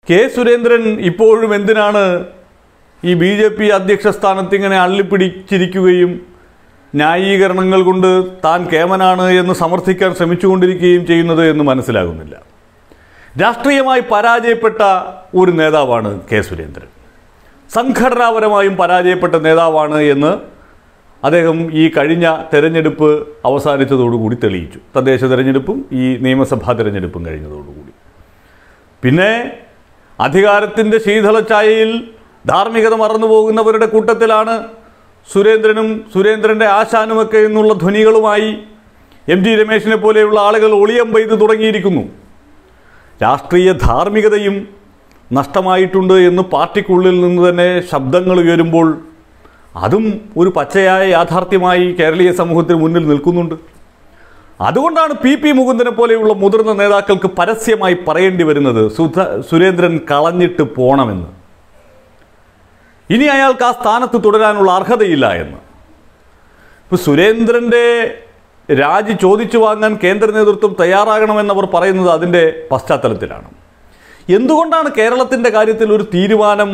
K Surendran ഇപ്പോഴും എന്തിനാണ് ഈ ബി ജെ പി അധ്യക്ഷ സ്ഥാനത്ത് ഇങ്ങനെ അള്ളിപ്പിടിച്ചിരിക്കുകയും ന്യായീകരണങ്ങൾ കൊണ്ട് താൻ കേമനാണ് എന്ന് സമർത്ഥിക്കാൻ ശ്രമിച്ചുകൊണ്ടിരിക്കുകയും ചെയ്യുന്നത് എന്ന് മനസ്സിലാകുന്നില്ല രാഷ്ട്രീയമായി പരാജയപ്പെട്ട ഒരു നേതാവാണ് കെ സുരേന്ദ്രൻ സംഘടനാപരമായും പരാജയപ്പെട്ട നേതാവാണ് എന്ന് അദ്ദേഹം ഈ കഴിഞ്ഞ തെരഞ്ഞെടുപ്പ് അവസാനിച്ചതോടുകൂടി തെളിയിച്ചു തദ്ദേശ തെരഞ്ഞെടുപ്പും ഈ നിയമസഭാ തെരഞ്ഞെടുപ്പും കഴിഞ്ഞതോടുകൂടി പിന്നെ അധികാരത്തിൻ്റെ ശീതളഛായയിൽ ധാർമ്മികത മറന്നു പോകുന്നവരുടെ കൂട്ടത്തിലാണ് സുരേന്ദ്രനും സുരേന്ദ്രൻ്റെ ആശാനുമൊക്കെ എന്നുള്ള ധ്വനികളുമായി എം ടി രമേശിനെ പോലെയുള്ള ആളുകൾ ഒളിയം പെയ്ത് തുടങ്ങിയിരിക്കുന്നു രാഷ്ട്രീയ ധാർമ്മികതയും നഷ്ടമായിട്ടുണ്ട് എന്ന് പാർട്ടിക്കുള്ളിൽ നിന്ന് തന്നെ ശബ്ദങ്ങൾ ഉയരുമ്പോൾ അതും ഒരു പച്ചയായ യാഥാർത്ഥ്യമായി കേരളീയ സമൂഹത്തിന് മുന്നിൽ നിൽക്കുന്നുണ്ട് അതുകൊണ്ടാണ് പി പി മുകുന്ദനെ പോലെയുള്ള മുതിർന്ന നേതാക്കൾക്ക് പരസ്യമായി പറയേണ്ടി വരുന്നത് സുധ സുരേന്ദ്രൻ കളഞ്ഞിട്ട് പോണമെന്ന് ഇനി അയാൾക്ക് ആ സ്ഥാനത്ത് തുടരാനുള്ള അർഹതയില്ല എന്ന് ഇപ്പൊ സുരേന്ദ്രന്റെ രാജി ചോദിച്ചു വാങ്ങാൻ കേന്ദ്ര നേതൃത്വം തയ്യാറാകണമെന്നവർ പറയുന്നത് അതിൻ്റെ പശ്ചാത്തലത്തിലാണ് എന്തുകൊണ്ടാണ് കേരളത്തിൻ്റെ കാര്യത്തിൽ ഒരു തീരുമാനം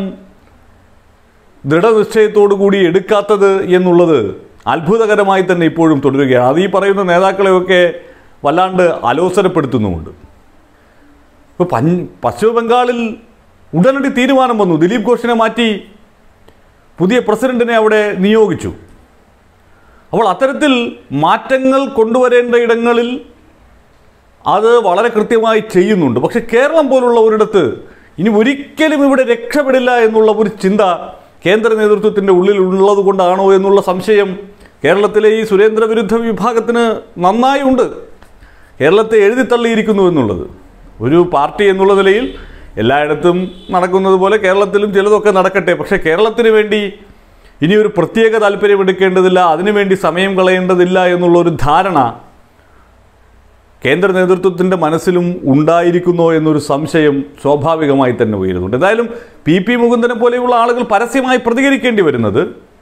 ദൃഢനിശ്ചയത്തോടു കൂടി എടുക്കാത്തത് എന്നുള്ളത് അത്ഭുതകരമായി തന്നെ ഇപ്പോഴും തുടരുകയാണ് അത് ഈ പറയുന്ന നേതാക്കളെയൊക്കെ വല്ലാണ്ട് അലോസരപ്പെടുത്തുന്നുമുണ്ട് ഇപ്പോൾ പഞ്ച് പശ്ചിമ ബംഗാളിൽ ഉടനടി തീരുമാനം വന്നു ദിലീപ് ഘോഷിനെ മാറ്റി പുതിയ പ്രസിഡന്റിനെ അവിടെ നിയോഗിച്ചു അപ്പോൾ അത്തരത്തിൽ മാറ്റങ്ങൾ കൊണ്ടുവരേണ്ട ഇടങ്ങളിൽ അത് വളരെ കൃത്യമായി ചെയ്യുന്നുണ്ട് പക്ഷെ കേരളം പോലുള്ള ഒരിടത്ത് ഇനി ഒരിക്കലും ഇവിടെ രക്ഷപ്പെടില്ല എന്നുള്ള ഒരു ചിന്ത കേന്ദ്ര നേതൃത്വത്തിൻ്റെ ഉള്ളിൽ ഉള്ളത് കൊണ്ടാണോ എന്നുള്ള സംശയം കേരളത്തിലെ ഈ സുരേന്ദ്ര വിരുദ്ധ വിഭാഗത്തിന് നന്നായി ഉണ്ട് കേരളത്തെ എഴുതിത്തള്ളിയിരിക്കുന്നു എന്നുള്ളത് ഒരു പാർട്ടി എന്നുള്ള നിലയിൽ എല്ലായിടത്തും നടക്കുന്നത് പോലെ കേരളത്തിലും ചിലതൊക്കെ നടക്കട്ടെ പക്ഷേ കേരളത്തിന് വേണ്ടി ഇനി ഒരു പ്രത്യേക താല്പര്യം എടുക്കേണ്ടതില്ല അതിനുവേണ്ടി സമയം കളയേണ്ടതില്ല എന്നുള്ള ഒരു ധാരണ കേന്ദ്ര നേതൃത്വത്തിൻ്റെ മനസ്സിലും ഉണ്ടായിരിക്കുന്നോ എന്നൊരു സംശയം സ്വാഭാവികമായി തന്നെ ഉയരുന്നുണ്ട് എന്തായാലും പി പി മുകുന്ദനെ പോലെയുള്ള ആളുകൾ പരസ്യമായി പ്രതികരിക്കേണ്ടി വരുന്നത്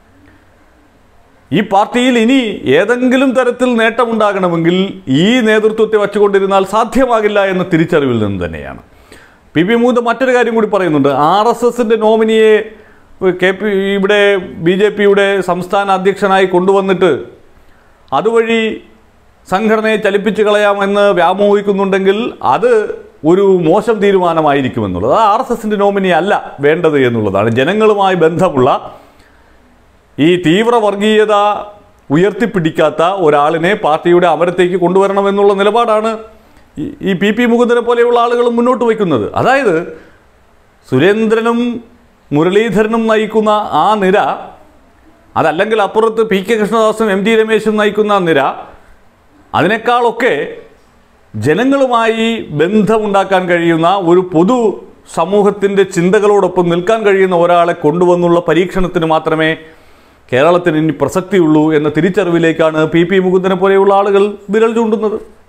ഈ പാർട്ടിയിൽ ഇനി ഏതെങ്കിലും തരത്തിൽ നേട്ടമുണ്ടാകണമെങ്കിൽ ഈ നേതൃത്വത്തെ വച്ചുകൊണ്ടിരുന്നാൽ സാധ്യമാകില്ല എന്ന തിരിച്ചറിവിൽ നിന്ന് തന്നെയാണ് പി പി മുകുന്ദൻ മറ്റൊരു കാര്യം കൂടി പറയുന്നുണ്ട് ആർ എസ് എസിൻ്റെ നോമിനിയെ കെ പി ഇവിടെ ബി ജെ പിയുടെ സംസ്ഥാന അധ്യക്ഷനായി കൊണ്ടുവന്നിട്ട് അതുവഴി സംഘടനയെ ചലിപ്പിച്ചു കളയാമെന്ന് വ്യാമോഹിക്കുന്നുണ്ടെങ്കിൽ അത് ഒരു മോശം തീരുമാനമായിരിക്കുമെന്നുള്ളത് അത് ആർ എസ് എസിൻ്റെ നോമിനി അല്ല വേണ്ടത് എന്നുള്ളതാണ് ജനങ്ങളുമായി ബന്ധമുള്ള ഈ തീവ്ര വർഗീയത ഉയർത്തിപ്പിടിക്കാത്ത ഒരാളിനെ പാർട്ടിയുടെ അമരത്തേക്ക് കൊണ്ടുവരണമെന്നുള്ള നിലപാടാണ് ഈ- ഈ പി പി മുകുന്ദനെ പോലെയുള്ള ആളുകൾ മുന്നോട്ട് വയ്ക്കുന്നത് അതായത് സുരേന്ദ്രനും മുരളീധരനും നയിക്കുന്ന ആ നിര അതല്ലെങ്കിൽ അപ്പുറത്ത് പി കെ കൃഷ്ണദാസും എം ടി രമേശും നയിക്കുന്ന ആ നിര അതിനേക്കാളൊക്കെ ജനങ്ങളുമായി ബന്ധമുണ്ടാക്കാൻ കഴിയുന്ന ഒരു പൊതു സമൂഹത്തിൻ്റെ ചിന്തകളോടൊപ്പം നിൽക്കാൻ കഴിയുന്ന ഒരാളെ കൊണ്ടുവന്നുള്ള പരീക്ഷണത്തിന് മാത്രമേ കേരളത്തിന് ഇനി പ്രസക്തിയുള്ളൂ എന്ന തിരിച്ചറിവിലേക്കാണ് പി പി മുകുന്ദനെ പോലെയുള്ള ആളുകൾ വിരൽ ചൂണ്ടുന്നത്